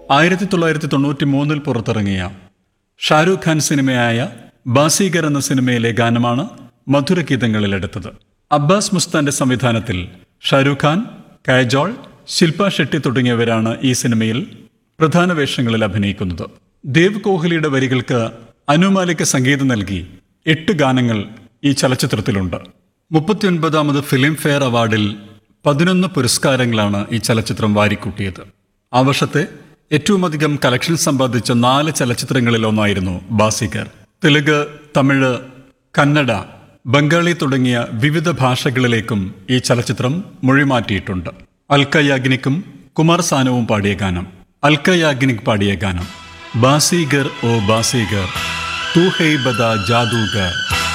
ആയിരത്തി തൊള്ളായിരത്തി തൊണ്ണൂറ്റി മൂന്നിൽ പുറത്തിറങ്ങിയ ഷാരൂഖ് ഖാൻ സിനിമയായ ബാസീഗർ എന്ന സിനിമയിലെ ഗാനമാണ് മധുരഗീതങ്ങളിൽ എടുത്തത് അബ്ബാസ് മുസ്താന്റെ സംവിധാനത്തിൽ ഷാരൂഖ് ഖാൻ കാജോൾ ശില്പ ഷെട്ടി തുടങ്ങിയവരാണ് ഈ സിനിമയിൽ പ്രധാന വേഷങ്ങളിൽ അഭിനയിക്കുന്നത് ദേവ് കോഹ്ലിയുടെ വരികൾക്ക് അനുമാലിക്ക് സംഗീതം നൽകി എട്ട് ഗാനങ്ങൾ ഈ ചലച്ചിത്രത്തിലുണ്ട് മുപ്പത്തിയൊൻപതാമത് ഫിലിം ഫെയർ അവാർഡിൽ പതിനൊന്ന് പുരസ്കാരങ്ങളാണ് ഈ ചലച്ചിത്രം വാരിക്കൂട്ടിയത് ആ വർഷത്തെ ഏറ്റവും അധികം കളക്ഷൻ സമ്പാദിച്ച നാല് ചലച്ചിത്രങ്ങളിൽ ഒന്നായിരുന്നു ബാസിഗർ തെലുങ്ക് തമിഴ് കന്നഡ ബംഗാളി തുടങ്ങിയ വിവിധ ഭാഷകളിലേക്കും ഈ ചലച്ചിത്രം മൊഴിമാറ്റിയിട്ടുണ്ട് അൽക്കയാഗ്നിക്കും കുമാർ സാനുവും പാടിയ ഗാനം അൽക്കയാഗ്നിക് പാടിയ ഗാനം ബാസിഗർ ഓ ബാസിഗർ തൂ ഹൈ ബദ ജാദൂഗർ